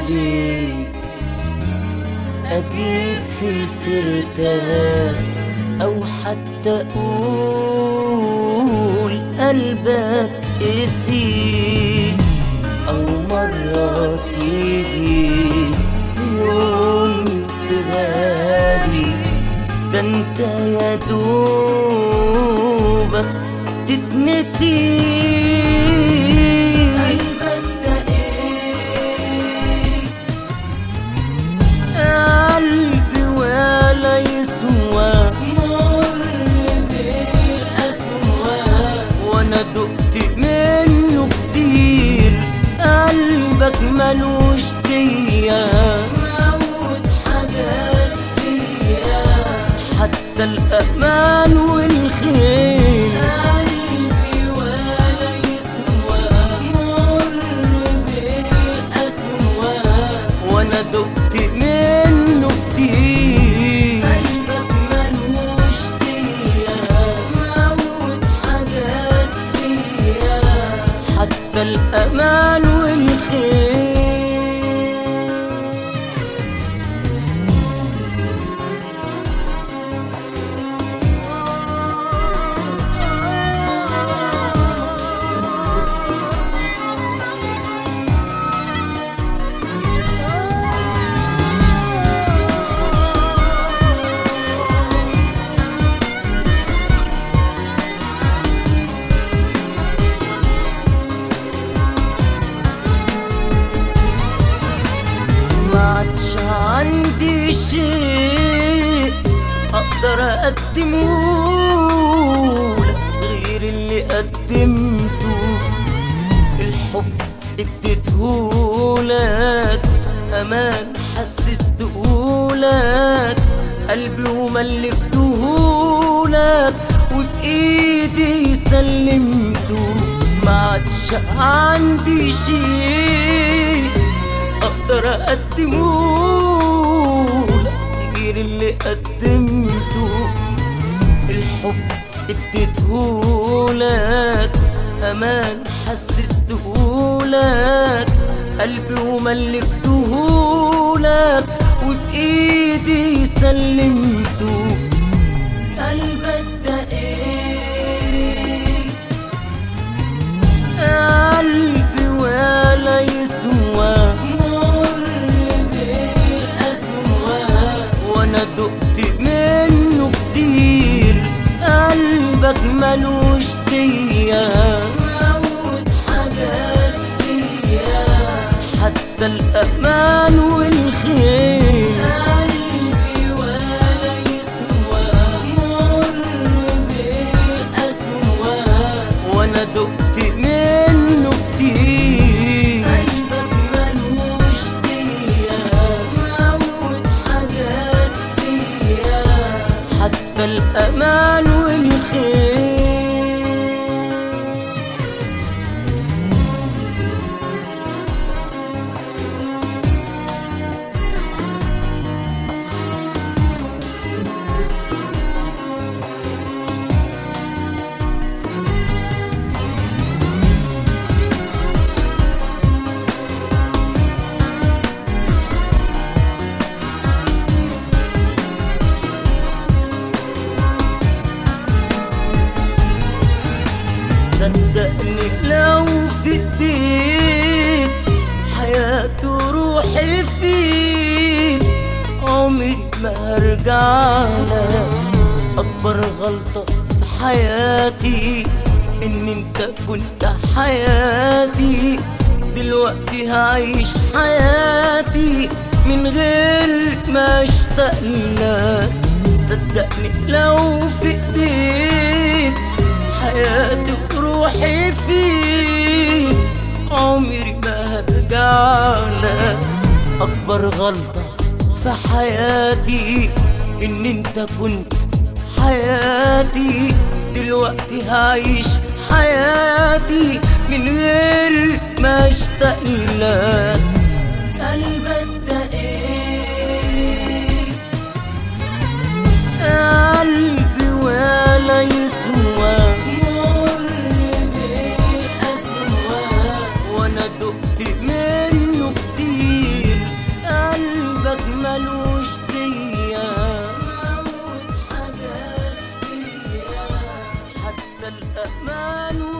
عليك أجيب في سيرتها أو حتى أقول قلبك قسي أو مرة تيجي يوم في بالي ده انت يا دوبك تتنسي قلبك ده ايه قلبي ولا يسوى مر بالأسوأ وانا دقت منه كتير قلبك ملوش ديا موت حاجات فيا حتى الأمان والخير قلبي ولا يسوى مر بالأسوأ وانا دقت منه كتير قلبك ملوش ديا موت حاجات فيا حتى الأمان والخير ما عادش عندي شيء اقدر اقدمه لك غير اللي قدمته الحب اديته لك امان حسسته لك قلبي وملكته لك وبايدي سلمته ما عادش عندي شيء اقدر اقدمه لك غير اللي قدمته الحب اديته لك امان حسسته لك قلبي وملكته لك وبايدي سلمته قلبك ده ايه قلبي ولا يسوى مر بالأسوأ وانا دقت منه كتير قلبك ملوش ديا موت حاجات فيا حتى الأمان والخير قلبي ولا يسوى مر بالأسوأ وانا دقت منه كتير قلبك ملوش ديا موت حاجات فيا حتى الأمان والخير صدقني لو في ايديك حياتي وروحي فيك عمري ما هرجع لك اكبر غلطة في حياتي ان انت كنت حياتي دلوقتي هعيش حياتي من غير ما اشتاق لك صدقني لو في ايديك حياتي وروحي فيك عمري ما هرجع لك اكبر غلطة في حياتي ان انت كنت حياتي دلوقتي هعيش حياتي من غير ما اشتاق لك قلبك ده ايه قلبي ولا يسوى مر بالأسوأ وانا دقت منه كتير هذا الأمان